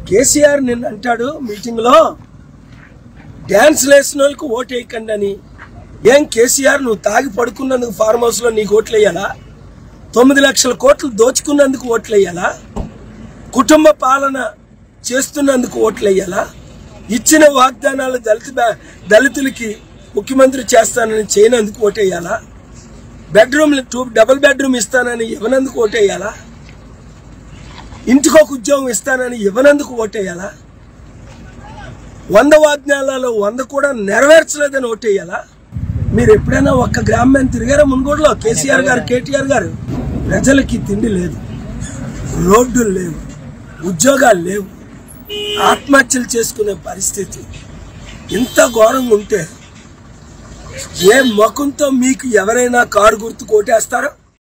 కేసీఆర్ నిన్న అంటాడు మీటింగ్లో డ్యాన్స్ లేసిన వాళ్ళకి ఓటు వేయకండి అని ఏం కేసీఆర్ నువ్వు తాగి పడుకున్నందుకు ఫార్మ్ హౌస్లో నీకు ఓట్లు వేయాలా తొమ్మిది లక్షల కోట్లు దోచుకున్నందుకు ఓట్లు వేయాలా కుటుంబ పాలన చేస్తున్నందుకు ఓట్లు వేయాలా ఇచ్చిన వాగ్దానాలు దళిత బ్యా- దళితులకి ముఖ్యమంత్రి చేస్తానని చేయనందుకు ఓటేయాలా బెడ్రూమ్ టూ డబుల్ బెడ్రూమ్ ఇస్తానని ఇవ్వనందుకు ఓటేయాలా ఇంటికి ఒక ఉద్యోగం ఇస్తానని ఇవ్వనందుకు ఓటేయాలా వంద వాగ్దానాలలో వంద కూడా నెరవేర్చలేదని ఓటేయాలా మీరు ఎప్పుడైనా ఒక్క గ్రామం మీద తిరిగారా మున్గోడులో కేసీఆర్ గారు కేటీఆర్ గారు ప్రజలకి తిండి లేదు రోడ్డులు లేవు ఉద్యోగాలు లేవు ఆత్మహత్యలు చేసుకునే పరిస్థితి ఇంత ఘోరంగా ఉంటే ఏ ముఖంతో మీకు ఎవరైనా కారు గుర్తు కొట్టేస్తారో